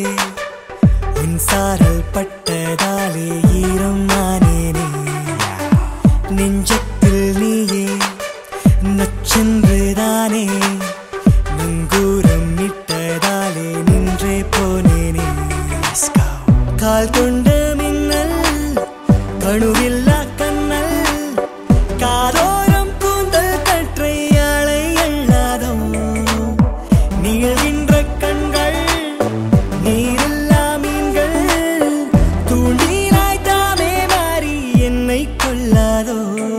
உன் சாரல் பட்டதாலே ஈரம் நானேனே நெஞ்சத்தில் நீயே நச்சென்றுதானே நங்கூரம் இட்டதாலே நின்றே போனேனே கால் கொண்ட மின்னல் கணுவில்லா கண்ணல் காதோரம் கூந்தல் கற்றை அலை எள்ளாதோ நீள்கின்ற கண்கள் நீரில்லா மீன்கள் தூண்டிலாய் தாமே மாறி என்னை கொள்ளாதோ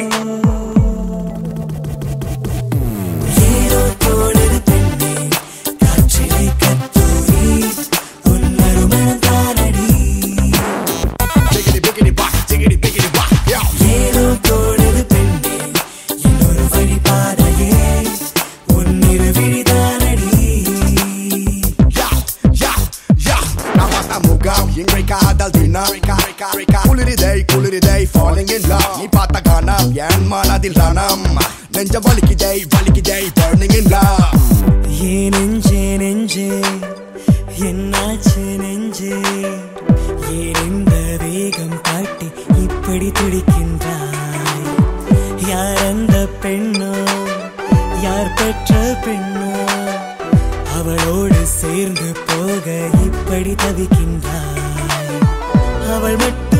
ஏதோ தோணுது பெண்ணே காற்றிலே கத்தூரி உன் மறுமணம் தானடி Jiggity, biggity, bop, jiggity, biggity, bop, yo. ஏதோ தோணுது பெண்ணே இன்னொரு வழிபாதையே உன் இருவிழிதானடி Yo, yo, yo. நான் பார்த்தா முகம் எங்கள் காதல் தினம் குளிரிதை குளிரிதை falling in love நீ பார்த்த காணம் என் மனதில் ரணம் நெஞ்ச வலிக்குதை வலிக்குதை burning in love ஏ நெஞ்சே நெஞ்சே என்னாச்சு நெஞ்சே ஏன் இந்த வேகம் காட்டி இப்படி துடிக்கின்றாய் யார் அந்த பெண்ணோ யார் பெற்ற பெண்ணோ அவளோடு சேர்ந்து போக இப்படி தவிக்கின்றாய் அவள் மட்டும்